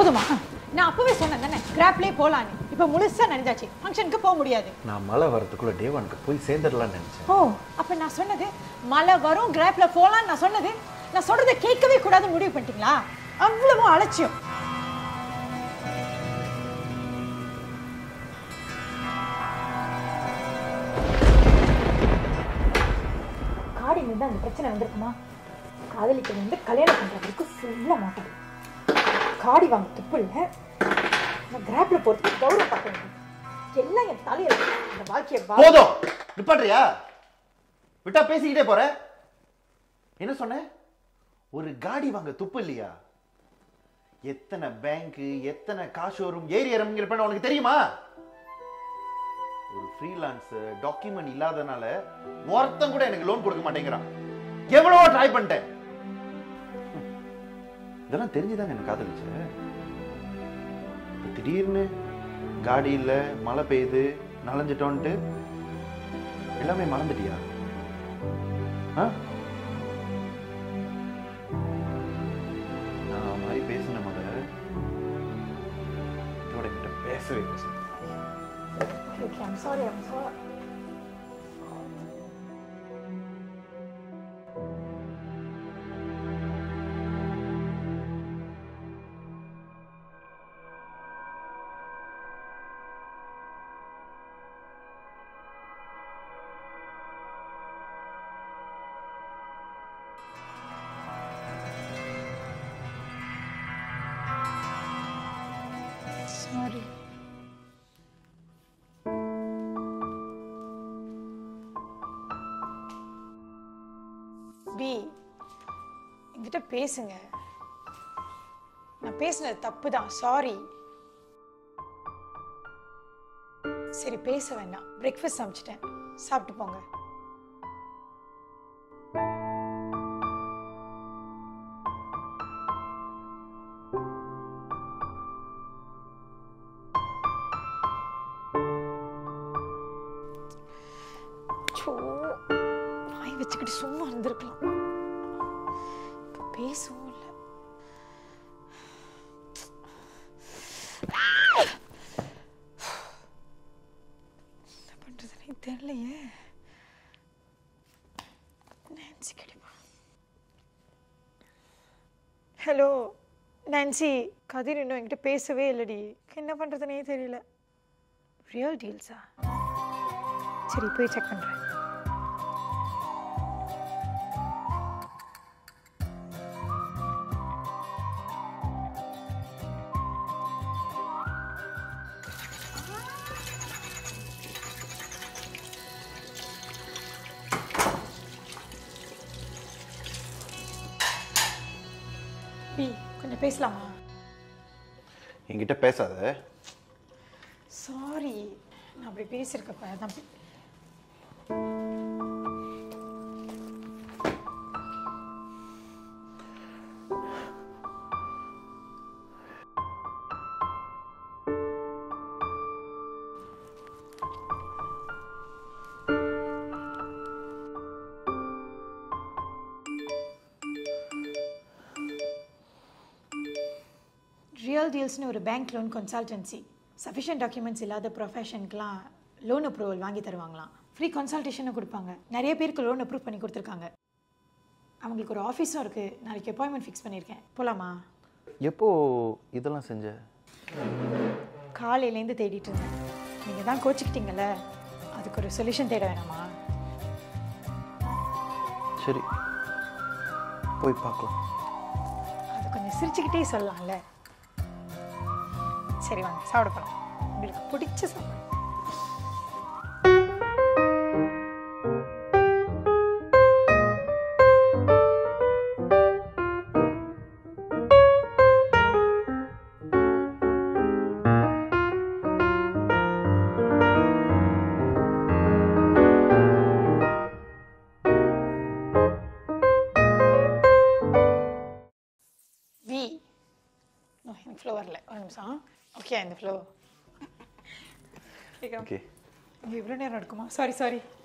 போதுமா நான் அப்பவே சொன்னேன் தானே கிராப்லேயே போகலான்னு இப்போ முழுசா நினைஞ்சாச்சு ஃபங்க்ஷனுக்கு போக முடியாது நான் மழை வரதுக்குள்ள டேவானுக்கு போய் சேர்ந்துடலாம்னு நினைச்சேன் ஓ அப்போ நான் சொன்னது மழை வரும் கிராப்ல போகலான்னு நான் சொன்னது நான் சொல்றதை கேட்கவே கூடாதுன்னு முடிவு பண்ணிட்டீங்களா அவ்வளவு அலட்சியம் காடி வந்து அந்த பிரச்சனை வந்திருக்குமா காதலிக்க வந்து கல்யாணம் பண்றதுக்கு ஃபுல்லா மாட்டேன் காடி வாங்க துப்பு இல்லை நான் கிராப்ல போறதுக்கு கௌரவம் பார்க்க வேண்டியது எல்லாம் என் தலையில இருக்கு. இந்த வாழ்க்கையை வா போதும் நிப்பாட்றியா விட்டா பேசிக்கிட்டே போற என்ன சொன்ன ஒரு காடி வாங்க துப்பு இல்லையா எத்தனை பேங்க் எத்தனை காசு வரும் ஏறி இறங்குறப்ப உனக்கு தெரியுமா ஒரு ஃப்ரீலான்ஸ் டாக்குமெண்ட் இல்லாதனால ஒருத்தன் கூட எனக்கு லோன் கொடுக்க மாட்டேங்கிறான் எவ்வளவோ ட்ரை பண்ணிட்டேன் ஹம். இதெல்லாம் தெரிஞ்சுதாங்க எனக்கு காதலிச்ச இப்ப திடீர்னு காடி இல்ல மழை பெய்யுது நனைஞ்சிட்டோன்ட்டு எல்லாமே மறந்துட்டியா ஆ? நான் மாதிரி பேசின முத இதோட கிட்ட பேசவே பேச Okay, I'm sorry, I'm sorry. Sorry. பி என்கிட்ட பேசுங்க நான் பேசுனது தப்பு தான் சாரி சரி பேச வேண்டாம் பிரேக்ஃபாஸ்ட் சமைச்சிட்டேன் சாப்பிட்டு போங்க சோ வாய் வச்சுக்கிட்டு சும்மா இருந்திருக்கலாம் இப்ப பேசவும் இல்லை என்ன பண்றதுனே தெரியலையே நான்சி கிடைப்பா ஹலோ நான்சி கதிர் இன்னும் என்கிட்ட பேசவே இல்லடி என்ன பண்றதுனே தெரியல ரியல் டீல்ஸா சரி போய் செக் பண்றேன் பி கொஞ்சம் பேசலாமா என்கிட்ட பேசாத சாரி நான் அப்படி பேசியிருக்கப்ப அதான் பே- ரியல் டீல்ஸ்னு ஒரு bank loan consultancy sufficient documents இல்லாத ப்ரொஃபஷனுக்குலாம் லோன் அப்ரூவல் வாங்கி தருவாங்களாம் ஃப்ரீ கன்சல்டேஷனும் கொடுப்பாங்க நிறைய பேருக்கு லோன் அப்ரூவ் பண்ணி கொடுத்துருக்காங்க அவங்களுக்கு ஒரு ஆஃபீஸும் இருக்குது நாளைக்கு அப்பாயின்மெண்ட் ஃபிக்ஸ் பண்ணியிருக்கேன் போகலாமா எப்போ இதெல்லாம் செஞ்ச காலையிலேருந்து தேடிட்டு இருந்தேன் நீங்கள் தான் கோச்சிக்கிட்டீங்கல்ல அதுக்கு ஒரு சொல்யூஷன் தேட வேணாமா சரி போய் பார்க்கலாம் அது கொஞ்சம் சிரிச்சுக்கிட்டே சொல்லலாம்ல சரி வாங்க சாப்பிட போகலாம் உங்களுக்கு பிடிச்ச சாப்பாடு வி நோ எனக்கு ஃப்ளோ வரல ஒரு நிமிஷம் ஓகே இந்த ஃப்ளோ ஓகே இங்கே இவ்வளோ நேரம் எடுக்குமா சாரி சாரி